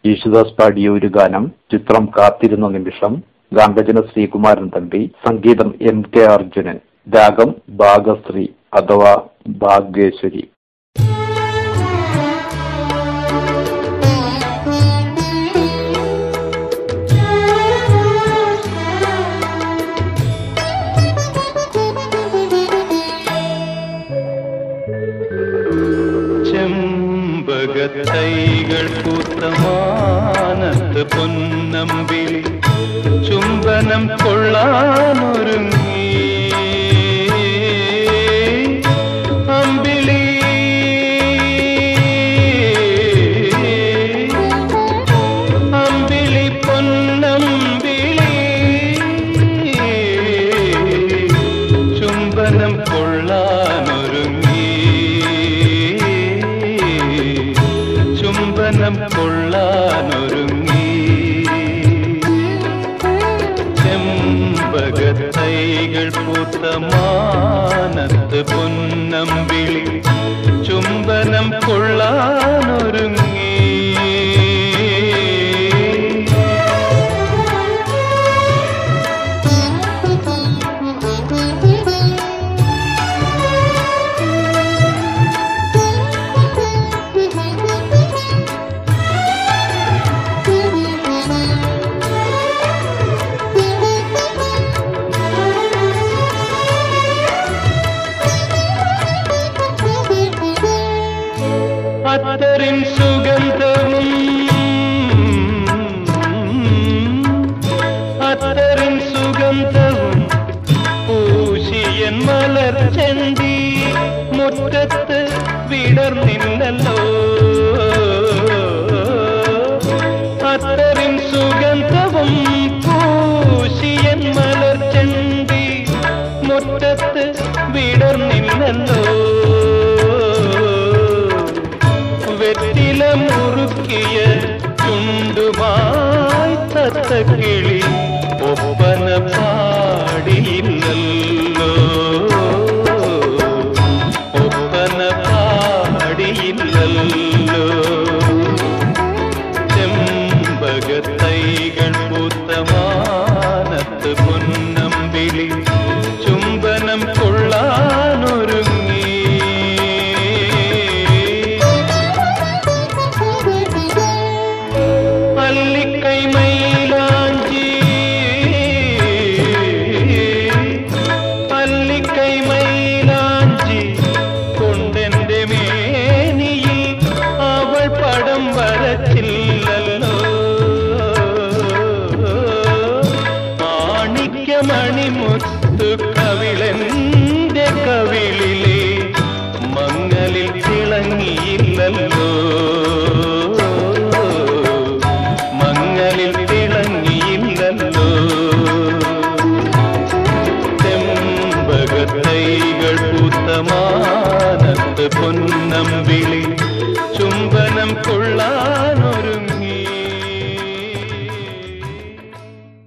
യേശുദാസ് പാടിയ ഒരു ഗാനം ചിത്രം കാത്തിരുന്ന നിമിഷം ഗാംഗജന ശ്രീകുമാരൻ തമ്പി സംഗീതം എം കെ അർജുനൻ രാഗം ഭാഗശ്രീ അഥവാ ഭാഗ്യേശ്വരി ചെമ്പകത്തൈകൾ പൂത്തമാനത്ത് പൊന്നമ്പിളി ചുംബനം കൊള്ളാനൊരുങ്ങി അമ്പിളി അമ്പിളി പൊന്നമ്പിളി ചുംബനം കൊള്ളാനൊരുങ്ങി ചുംബനം കൊള്ളാനൊരുങ്ങി ചെമ്പകത്തൈകൾ പൂത്ത മാനത്ത് പൊന്നമ്പിളി ചുംബനം കൊള്ളാനൊരുങ്ങി അത്തറിൻ സുഗന്ധവും അത്തറിൻ സുഗന്ധവും പൂശിയൻ മലർച്ചെണ്ടി മുറ്റത്ത് വിടർന്നില്ലല്ലോ അത്തറിൻ സുഗന്ധവും പൂശിയൻ മലർച്ചെണ്ടി മുറ്റത്ത് വിടർന്നില്ലല്ലോ വെറ്റില മുറുക്കിയ ചുണ്ടുമായി തത്തക്കിളി ഒപ്പന പാടിയില്ലല്ലോ ഒപ്പന പാടിയില്ലല്ലോ ചെമ്പകത്തൈകൾ പൂത്തമാനത്ത് പൊന്നമ്പിളി ചുംബനം കൊള്ളാനൊരുങ്ങി അല്ലിക്കൈ മൈലാഞ്ചി അല്ലിക്കൈ മൈലാഞ്ചി കൊണ്ടെന്റെ മേനിയിൽ അവൾ പടം വരച്ചില്ലല്ലോ മാണിക്യമണിമുത്തു കവിളെന്റെ കവിളിലെ മങ്ങലിൽ തിളങ്ങിയില്ലല്ലോ മങ്ങലിൽ തിളങ്ങിയില്ലല്ലോ ചെമ്പകത്തൈകൾ പൂത്തമാനത്ത് പൊന്നമ്പിളി ചുംബനം കൊള്ളാനൊരുങ്ങി